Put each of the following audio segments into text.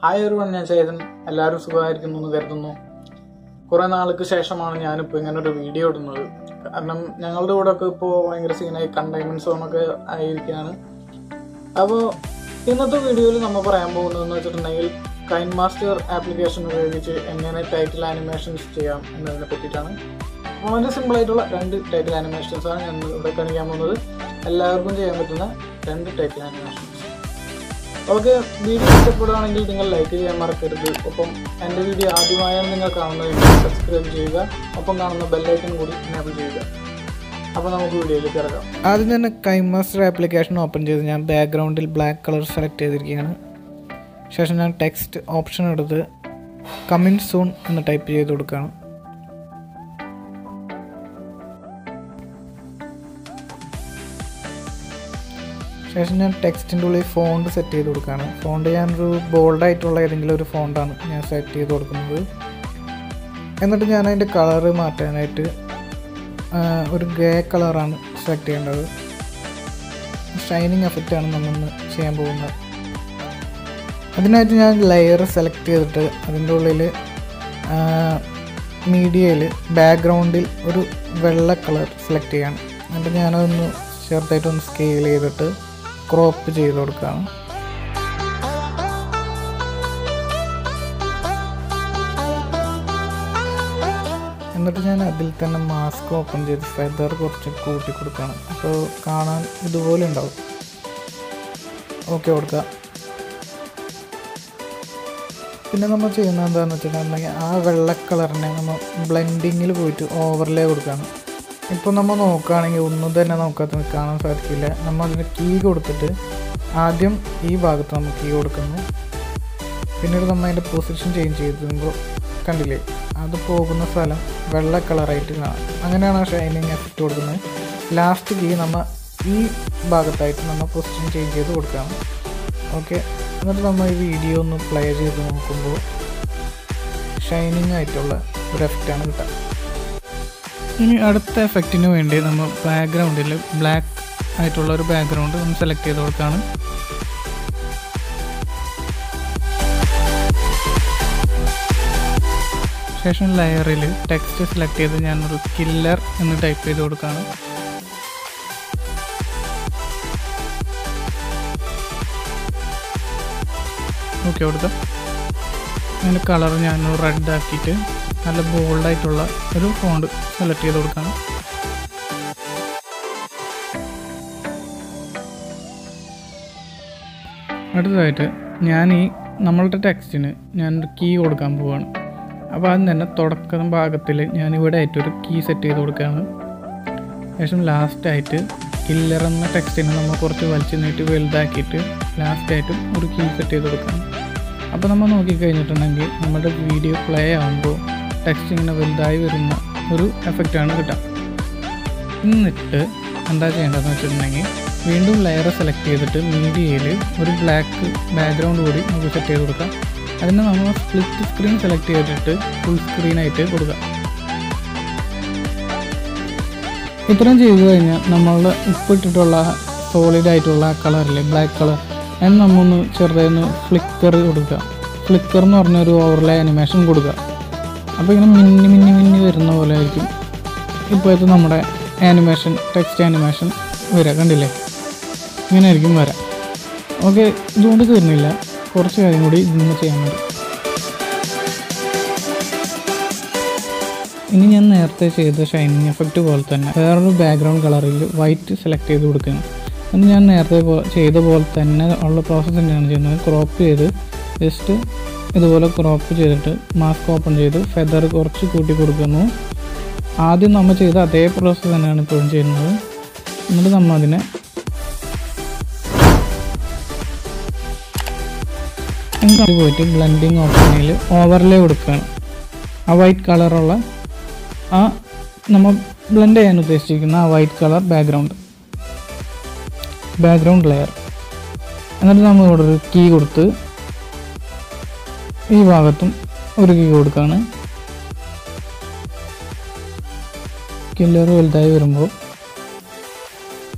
Hi ഒരു ഞാൻ ചേതൻ എല്ലാവരും സുഖമായിരിക്കുന്നു എന്ന് കരുതുന്നു കുറേ നാൾക്ക് ശേഷമാണ് ഞാനിപ്പോൾ ഇങ്ങനെ ഒരു വീഡിയോ ഇടുന്നത് കാരണം ഞങ്ങളുടെ കൂടെ ഒക്കെ ഇപ്പോൾ ഭയങ്കര സീനായി കണ്ടെയ്ൻമെൻറ്റ് സോണൊക്കെ ആയിരിക്കുകയാണ് അപ്പോൾ ഇന്നത്തെ വീഡിയോയിൽ നമ്മൾ പറയാൻ പോകുന്നതെന്ന് വെച്ചിട്ടുണ്ടെങ്കിൽ കൈൻ മാസ്റ്റർ ആപ്ലിക്കേഷൻ ഉപയോഗിച്ച് എങ്ങനെ ടൈറ്റിൽ ആനിമേഷൻസ് ചെയ്യാം എന്നതിനെ പറ്റിയിട്ടാണ് വളരെ സിമ്പിളായിട്ടുള്ള രണ്ട് ടൈറ്റിൽ ആനിമേഷൻസ് ആണ് ഞാൻ ഇവിടെ കാണിക്കാൻ പോകുന്നത് എല്ലാവർക്കും ചെയ്യാൻ പറ്റുന്ന രണ്ട് ടൈറ്റിൽ ആനിമേഷൻസ് ഓക്കെ വീഡിയോ ഇഷ്ടപ്പെടുകയാണെങ്കിൽ നിങ്ങൾ ലൈക്ക് ചെയ്യാൻ മറക്കരുത് ഒപ്പം എൻ്റെ വീഡിയോ ആദ്യമായാണ് നിങ്ങൾ കാണുന്നതെങ്കിൽ സബ്സ്ക്രൈബ് ചെയ്യുക ഒപ്പം കാണുന്ന ബെല്ലൈക്കൺ കൂടി എനേബിൾ ചെയ്യുക അപ്പോൾ നമുക്ക് വീഡിയോയിലേക്ക് ഇറങ്ങാം ആദ്യം തന്നെ കൈമാസ്റ്റർ ആപ്ലിക്കേഷൻ ഓപ്പൺ ചെയ്ത് ഞാൻ ബാക്ക്ഗ്രൗണ്ടിൽ ബ്ലാക്ക് കളർ സെലക്ട് ചെയ്തിരിക്കുകയാണ് ശേഷം ഞാൻ ടെക്സ്റ്റ് ഓപ്ഷൻ എടുത്ത് കമിൻ സൂൺ എന്ന് ടൈപ്പ് ചെയ്ത് കൊടുക്കുകയാണ് ശേഷം ഞാൻ ടെക്സ്റ്റിൻ്റെ ഉള്ളിൽ ഫോണ്ട് സെറ്റ് ചെയ്ത് കൊടുക്കുകയാണ് ഫോണ്ട് ഞാനൊരു ബോൾഡ് ആയിട്ടുള്ള ഏതെങ്കിലും ഒരു ഫോണ്ടാണ് ഞാൻ സെറ്റ് ചെയ്ത് കൊടുക്കുന്നത് എന്നിട്ട് ഞാൻ അതിൻ്റെ കളറ് മാറ്റാനായിട്ട് ആഹ് ഒരു ഗ്രേ കളറാണ് സെലക്ട് ചെയ്യേണ്ടത് ഷൈനിങ് എഫക്റ്റാണ് നമ്മളിന്ന് ചെയ്യാൻ പോകുന്നത് അതിനായിട്ട് ഞാൻ ലെയർ സെലക്ട് ചെയ്തിട്ട് അതിൻ്റെ ഉള്ളിൽ മീഡിയയിൽ ബാക്ക്ഗ്രൗണ്ടിൽ ഒരു വെള്ള കളർ സെലക്ട് ചെയ്യണം എന്നിട്ട് ഞാനതൊന്ന് ചെറുതായിട്ടൊന്ന് സ്കെയിൽ ചെയ്തിട്ട് ക്രോപ്പ് ചെയ്ത് കൊടുക്കുകയാണ് എന്നിട്ട് ഞാൻ അതിൽ തന്നെ മാസ്ക് ഓപ്പൺ ചെയ്ത് ഫെദർ കുറച്ച് കൂട്ടി കൊടുക്കണം അപ്പോൾ കാണാൻ ഇതുപോലെ ഉണ്ടാവും ഓക്കെ കൊടുക്കുക പിന്നെ നമ്മൾ ചെയ്യുന്നത് എന്താണെന്ന് വെച്ചിട്ടുണ്ടെങ്കിൽ ആ വെള്ള കളറിനെ നമ്മൾ ബ്ലെൻഡിങ്ങിൽ പോയിട്ട് ഓവർലേ കൊടുക്കുകയാണ് ഇപ്പോൾ നമ്മൾ നോക്കുകയാണെങ്കിൽ ഒന്നും തന്നെ നമുക്കത് കാണാൻ സാധിക്കില്ല നമ്മൾ അതിന് കീ കൊടുത്തിട്ട് ആദ്യം ഈ ഭാഗത്ത് നമ്മൾ കീ കൊടുക്കുന്നു പിന്നീട് നമ്മൾ അതിൻ്റെ പൊസിഷൻ ചേഞ്ച് ചെയ്തുമ്പോൾ കണ്ടില്ലേ അത് പോകുന്ന സ്ഥലം വെള്ള കളറായിട്ട് കാണാം അങ്ങനെയാണ് ആ ഷൈനിങ് എഫക്റ്റ് കൊടുക്കുന്നത് ലാസ്റ്റ് കീ നമ്മൾ ഈ ഭാഗത്തായിട്ട് നമ്മൾ പൊസിഷൻ ചേഞ്ച് ചെയ്ത് കൊടുക്കുകയാണ് ഓക്കെ എന്നിട്ട് നമ്മൾ ഈ വീഡിയോ ഒന്ന് പ്ലേ ചെയ്ത് നോക്കുമ്പോൾ ഷൈനിങ് ആയിട്ടുള്ള ഒരു എഫക്റ്റാണ് കിട്ടുക ഇനി അടുത്ത എഫക്റ്റിന് വേണ്ടി നമ്മൾ ബാക്ക്ഗ്രൗണ്ടിൽ ബ്ലാക്ക് ആയിട്ടുള്ള ഒരു ബാക്ക്ഗ്രൗണ്ട് ഒന്ന് സെലക്ട് ചെയ്ത് കൊടുക്കുകയാണ് ശേഷം ലെയറിൽ ടെക്സ്റ്റ് സെലക്ട് ചെയ്ത് ഞാനൊരു കില്ലർ എന്ന് ടൈപ്പ് ചെയ്ത് കൊടുക്കുകയാണ് ഓക്കെ കൊടുക്കാം അതിൻ്റെ കളർ ഞാൻ റെഡ് ആക്കിയിട്ട് നല്ല ബോൾഡായിട്ടുള്ള ഒരു ഫോണ്ട് സെലക്ട് ചെയ്ത് കൊടുക്കുകയാണ് അടുത്തതായിട്ട് ഞാൻ ഈ നമ്മളുടെ ടെക്സ്റ്റിന് ഞാനൊരു കീ കൊടുക്കാൻ പോവുകയാണ് അപ്പോൾ ആദ്യം തന്നെ തുടക്കം ഭാഗത്തിൽ ഞാൻ ഇവിടെ ആയിട്ട് ഒരു കീ സെറ്റ് ചെയ്ത് കൊടുക്കുകയാണ് ശേഷം ലാസ്റ്റായിട്ട് കില്ലർ എന്ന ടെക്സ്റ്റിനെ നമ്മൾ കുറച്ച് വലിച്ചു നീട്ടി വലുതാക്കിയിട്ട് ലാസ്റ്റായിട്ടും ഒരു കീ സെറ്റ് ചെയ്ത് കൊടുക്കുകയാണ് അപ്പോൾ നമ്മൾ നോക്കിക്കഴിഞ്ഞിട്ടുണ്ടെങ്കിൽ നമ്മുടെ വീഡിയോ പ്ലേ ആകുമ്പോൾ ടെക്സ്റ്റ് ഇങ്ങനെ വലുതായി വരുന്ന ഒരു എഫക്റ്റാണ് കിട്ടുക എന്നിട്ട് എന്താ ചെയ്യേണ്ടതെന്ന് വെച്ചിട്ടുണ്ടെങ്കിൽ വീണ്ടും ലെയർ സെലക്ട് ചെയ്തിട്ട് മീഡിയയിൽ ഒരു ബ്ലാക്ക് ബാക്ക്ഗ്രൗണ്ട് കൂടി നമുക്ക് സെറ്റ് ചെയ്ത് കൊടുക്കാം അതിന് നമ്മൾ സ്പ്ലിറ്റ് സ്ക്രീൻ സെലക്ട് ചെയ്തിട്ട് ഫുൾ സ്ക്രീനായിട്ട് കൊടുക്കാം ഇത്രയും ചെയ്തു കഴിഞ്ഞാൽ നമ്മളുടെ ഉപ്പിട്ടിട്ടുള്ള സോളിഡ് ആയിട്ടുള്ള കളറില്ലേ ബ്ലാക്ക് കളർ അതിന് നമ്മൊന്ന് ചെറുതായൊന്ന് ഫ്ലിക്കർ കൊടുക്കുക ഫ്ലിക്കർ എന്ന് പറഞ്ഞൊരു ഓവർലേ അനിമേഷൻ കൊടുക്കുക അപ്പോൾ ഇങ്ങനെ മിന്നി മിന്നി മിന്നി വരുന്ന പോലെ ആയിരിക്കും ഇപ്പോഴത്തെ നമ്മുടെ ആനിമേഷൻ ടെക്സ്റ്റ് ആനിമേഷൻ വരിക കണ്ടില്ലേ ഇങ്ങനെ ആയിരിക്കും വരാം ഓക്കെ ഇതുകൊണ്ട് തീർന്നില്ല കുറച്ച് കാര്യം കൂടി ഇന്ന് ചെയ്യാൻ വേണ്ടി ഇനി ഞാൻ നേരത്തെ ചെയ്ത ഷൈനിങ് എഫക്റ്റ് പോലെ തന്നെ വേറൊരു ബാക്ക്ഗ്രൗണ്ട് കളറിൽ വൈറ്റ് സെലക്ട് ചെയ്ത് കൊടുക്കണം എന്ന് ഞാൻ നേരത്തെ പോ- ചെയ്ത പോലെ തന്നെ ഉള്ള പ്രോസസ്സ് തന്നെയാണ് ചെയ്യുന്നത് ക്രോപ്പ് ചെയ്ത് ജസ്റ്റ് ഇതുപോലെ ക്രോപ്പ് ചെയ്തിട്ട് മാസ്ക് ഓപ്പൺ ചെയ്ത് ഫെദർ കുറച്ച് കൂട്ടി കൊടുക്കുന്നു ആദ്യം നമ്മൾ ചെയ്ത അതേ പ്രോസസ്സ് തന്നെയാണ് ഇപ്പോഴും ചെയ്യുന്നത് എന്നിട്ട് നമ്മൾ അതിനെ എന്നിട്ട് പോയിട്ട് ബ്ലെൻഡിങ് ഓപ്ഷനിൽ ഓവർലേ കൊടുക്കുകയാണ് ആ വൈറ്റ് കളറുള്ള ആ നമ്മൾ ബ്ലെൻഡ് ചെയ്യാൻ ഉദ്ദേശിച്ചിരിക്കുന്ന ആ white colour background background layer എന്നിട്ട് നമ്മൾ ഇവിടെ ഒരു കീ കൊടുത്ത് ഈ ഭാഗത്തും ഒരു കീ കൊടുക്കുകയാണ് കില്ലർ വലുതായി വരുമ്പോൾ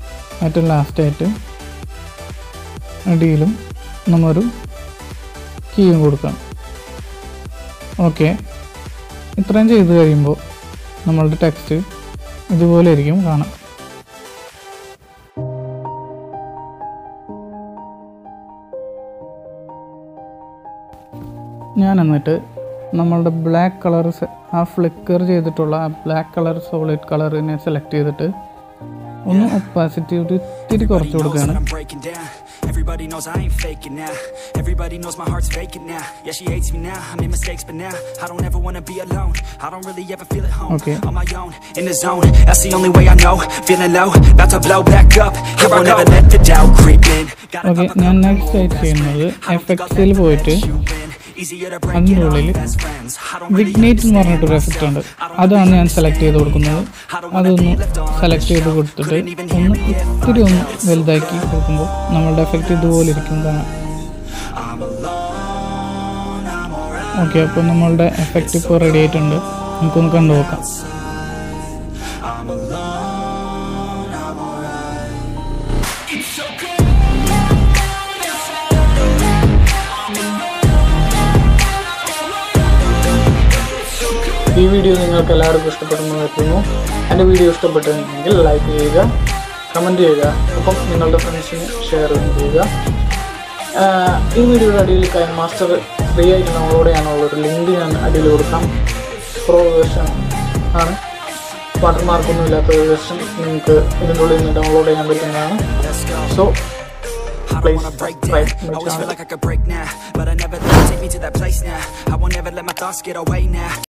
ഏറ്റവും ലാസ്റ്റായിട്ട് അടിയിലും നമ്മൊരു കീയും കൊടുക്കാം ഓക്കെ ഇത്രയും ചെയ്ത് കഴിയുമ്പോൾ നമ്മളുടെ ടെക്സ്റ്റ് ഇതുപോലെ ആയിരിക്കും കാണാം ഞാൻ എന്നിട്ട് നമ്മളുടെ ബ്ലാക്ക് കളർ ആ ഫ്ലിക്കർ ചെയ്തിട്ടുള്ള ആ ബ്ലാക്ക് കളർ സോളിഡ് കളറിനെ സെലക്ട് ചെയ്തിട്ട് ഒന്ന് ഒപ്പാസിറ്റി ഒരു ഇത്തിരി കുറച്ച് knows that കൊടുക്കുകയാണ് I'm breaking down. Everybody knows I ain't faking now. Everybody knows my heart's vacant now. Yeah, she hates me now. I made mistakes, but now I don't ever wanna be alone. I don't really ever feel at home. Okay. On my own, in the zone. That's the only way I know. Feeling low, about to blow back up. Here I never let the doubt creep in. Gotta okay pop a ഞാൻ couple next ആയിട്ട് ചെയ്യുന്നത് I don't think I'll എഫക്ട്സിൽ let പോയിട്ട് you win. Easier to break അതിൻ്റെ it off ഉള്ളിൽ best friends. I don't really vignette എന്ന് പറഞ്ഞിട്ടൊരു effect ഉണ്ട് അതാണ് ഞാൻ സെലക്ട് ചെയ്ത് കൊടുക്കുന്നത് അതൊന്ന് സെലക്ട് ചെയ്ത് കൊടുത്തിട്ട് ഒന്ന് ഇത്തിരി ഒന്ന് വലുതാക്കി കൊടുക്കുമ്പോൾ നമ്മളുടെ എഫക്റ്റ് ഇതുപോലെ ഇരിക്കും കാണാം ഓക്കെ അപ്പോൾ നമ്മളുടെ എഫക്റ്റ് ഇപ്പോൾ റെഡി ആയിട്ടുണ്ട് നമുക്കൊന്ന് കണ്ടു നോക്കാം ഈ വീഡിയോ നിങ്ങൾക്ക് എല്ലാവർക്കും ഇഷ്ടപ്പെടുന്നു കരുതുന്നു എൻ്റെ വീഡിയോ ഇഷ്ടപ്പെട്ടിട്ടുണ്ടെങ്കിൽ ലൈക്ക് ചെയ്യുക കമൻറ്റ് ചെയ്യുക ഒപ്പം നിങ്ങളുടെ ഫ്രണ്ട്സിന് ഷെയർ ചെയ്യുക ആഹ് ഈ വീഡിയോയുടെ അടിയിൽ കൈൻ മാസ്റ്റർ ഫ്രീ ആയിട്ട് ഡൗൺലോഡ് ചെയ്യാനുള്ള ഒരു ലിങ്ക് ഞാൻ അടിയിൽ കൊടുക്കാം പ്രോ വേർഷൻ ആണ് വാട്ടർമാർക്കൊന്നും ഇല്ലാത്ത വേർഷൻ നിങ്ങൾക്ക് ഇതിൻ്റെ ഉള്ളിൽ നിന്ന് ഡൗൺലോഡ് ചെയ്യാൻ പറ്റുന്നതാണ് so I don't Please wanna break subscribe down. my Always feel channel. like I could break now, but I never let it take me to that place now. I won't ever let my thoughts get away now.